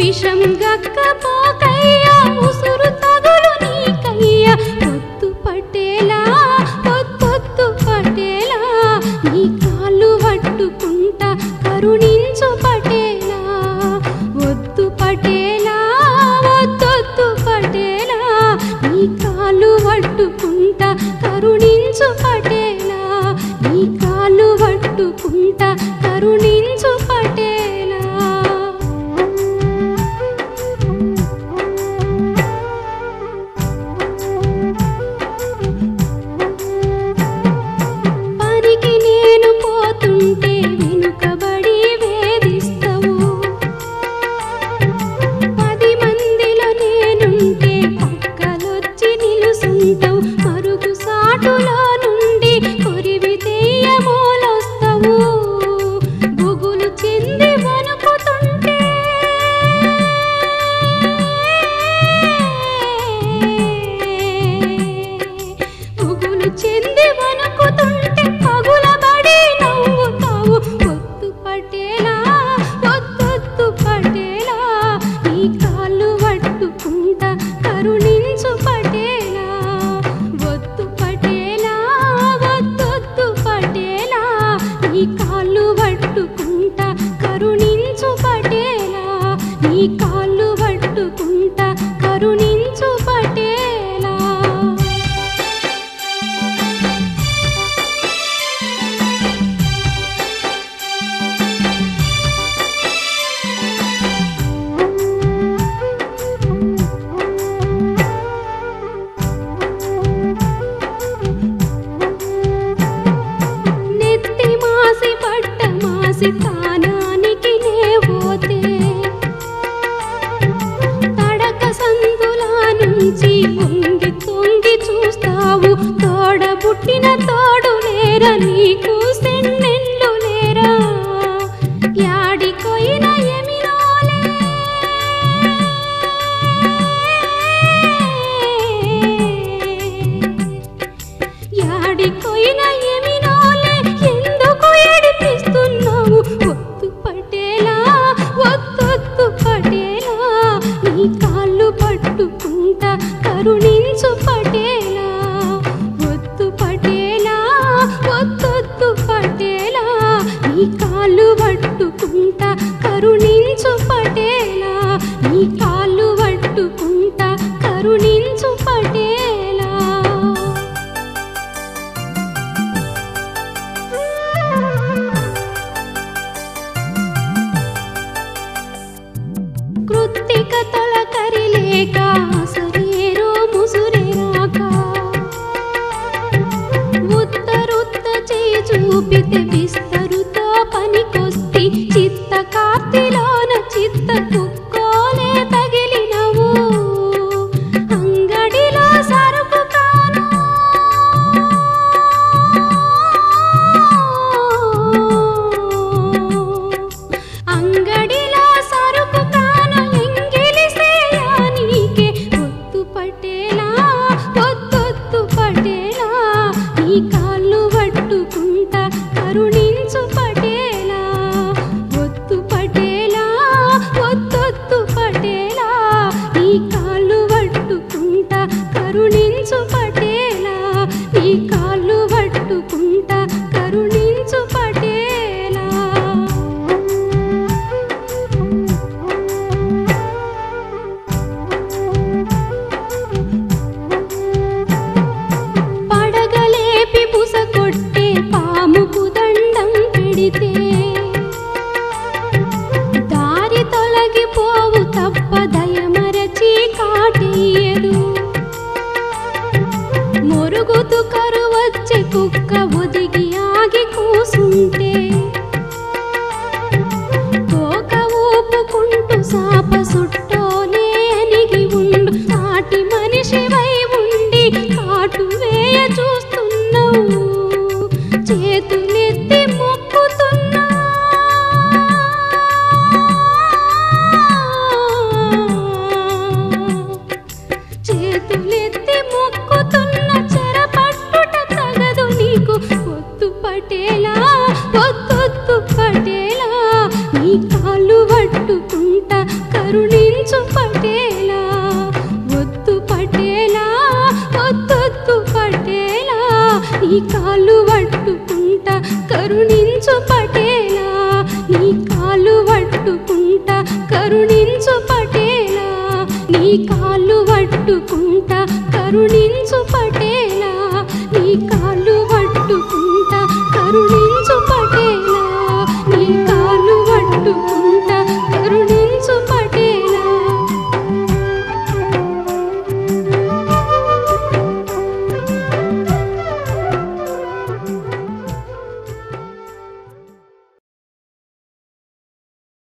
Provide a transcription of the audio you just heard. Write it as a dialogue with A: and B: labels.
A: విషం గక్కపోకయ్యా ఉసురు తగులు నీకయ్యా పొత్తు పటేలా పొత్తొత్తు పటేలా నీ కాళ్ళు పట్టుకుంటా కరుణించు పటేలా వద్దు పటేలా వద్దొద్దు పటేలా నీ కాళ్ళు పట్టుకుంటా కరుణించు పటేలా నీ కాళ్ళు పట్టుకుంటా కరుణించు పటేలా పనికి నేను పోతుంటే వెనుకబడి వేధిస్తావు పది మందిలో నేనుంటే పక్కలొచ్చి నిలుసుంటావు మరుగు సాటులో నుండి కొరివి తెయ్యమోలొస్తావు బుగులు చెంది వణుకుతుంటే పువ్వులు చెంది వణుకుతుంటే పగులబడి నవ్వుతావు పొత్తు పటేలా పొత్తొత్తు పటేలా నీ కాళ్ళు పట్టుకుంటా కరుణించు పటేలా వద్దు పటేలా వద్దొద్దు పటేలా నీ కాళ్ళు పట్టుకుంటా కరుణించు పటేలా నీ కాళ్ళు పట్టుకుంటా కరుణించు పటేలా నెత్తి మాసి పట్ట మాసి తానానికి నే పోతే తడక సందులా నుంచి వంగి తొంగి చూస్తావు తోడ పుట్టిన తోడు లేరా నీకు సెన్నెళ్ళు లేరా యాడికోయిన ఎమినోలే యాడికోయిన ఎమినోలే ఎందుకు ఏడిపిస్తున్నావు వద్దు పటేలా వద్దొద్దు పటేలా నీ కాళ్ళు పట్టుకుంటా కరుణించు పటేలా వద్దు పటేలా వద్దొద్దు పటేలా నీ కాళ్ళు పట్టుకుంటా కరుణించు పటేలా నీ కాళ్ళు పట్టుకుంటా కరుణించు పటేలా కృత్తిక తొలకరి లేక సరేరో ముసురే రాక ఉత్తరుత్త చేయి చూపితే విస్తరుతో పనికొస్తి చిత్త కార్తిలోన చిత్త కుక్కోలే తగిలినవు అంగడిలో సరుకు కాను అంగడిలో సరుకు కాన ఎంగిలిసేయా నీకే పొత్తు పటేలా పొత్తొత్తు పటేలా నీ కాళ్ళు పట్టుకుంటా కరుణించు పటేలా ఒత్తు పటేలా ఒత్తొత్తు పటేలా నీ కాళ్ళు పట్టుకుంటా కరుణించు పటేలా నీ కాళ్ళు పట్టుకుంటా కరుణించు పటేలా పడగలేపి పుస కొట్టే పాముకు దండం పెడితే దారి తొలగిపోవు తప్ప దయమరచి కాటేయదు మొరుగుతు కరువచ్చే కుక్క ఒదిగి ఆగి కూసుంటే తోక ఊపుకుంటూ సాప సుట్టోనే అనిగి ఉండు సాటి మనిషివై ఉండి కాటు వేయ చూస్తున్నావు చేతులెత్తి మొక్కుతున్నా చేతులెత్తి మొక్కుతున్న చెరపట్టుట తగదు నీకు పొత్తు పటేలా పొత్తొత్తు పటేలా నీ కాళ్ళు పట్టుకుంటా కరుణించు పటేలా వద్దు పటేలా వద్దొద్దు పటేలా నీ కాళ్ళు పట్టుకుంటా కరుణించు పటేలా నీ కాళ్ళు పట్టుకుంటా కరుణించు పటేలా నీ కాళ్ళు పట్టుకుంటా కరుణించు పటేలా నీ కాళ్ళు పట్టుకుంటా కరుణించు